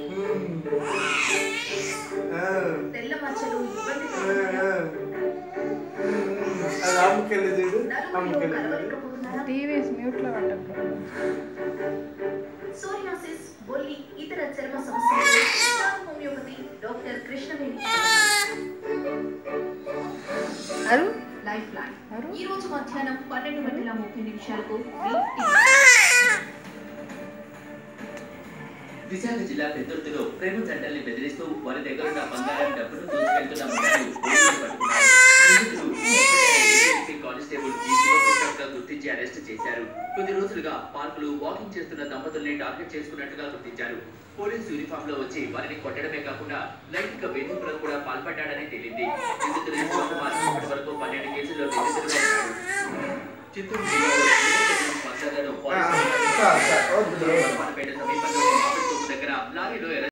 ఆ, తెల్ల మచ్చలు ఇబ్బంది ఆ, పెడుతున్నాయా? ఆ. అది అమ్మకెళ్ళి చూడు నలుగురిలో అమ్మకెళ్ళి కలవలేకపోతున్నారా? టీవీ మ్యూట్లో పట్టకు సోరియాసిస్ బొల్లి ఇతర చర్మ సమస్యలు స్టార్ హోమియోపతి డాక్టర్ కృష్ణవేణి అరు లైఫ్ లైన్ అరు ఈ రోజు మధ్యాహ్నం పన్నెండు గంటల ముప్పై నిమిషాలకు మీ విశాఖ జిల్లా పెద్దుర్తిలో ప్రేమ జంటల్ని బెదిరిస్తూ వారి దగ్గర ఉన్న బంగారం డబ్బును దోచుకెళ్తున్న ముగ్గురు పోలీసులు పట్టుకున్నారు నిందితులు ఏజెన్సీ కానిస్టేబుల్ ఈ శివప్రసాద్గా గుర్తించి అరెస్ట్ చేశారు కొద్ది రోజులుగా పార్కులు వాకింగ్ చేస్తున్న దంపతుల్ని టార్గెట్ చేసుకున్నట్టుగా గుర్తించారు పోలీస్ యూనిఫామ్ లో వచ్చి వారిని కొట్టడమే కాకుండా లైంగిక వేధింపులకు కూడా పాల్పడ్డాడని తేలింది నిందితులు శివకుమార్ ఇప్పటి వరకు పన్నెండు కేసుల్లో నిందితులుగా ఉన్నాడు చిత్తూరు జిల్లాలో యువకుడు మద్దతులను ఆ, పోలీసులు సార్, సార్, వద్దు, వద్దు. పేట సమీపంలో మామిడి తోపు దగ్గర లారీలో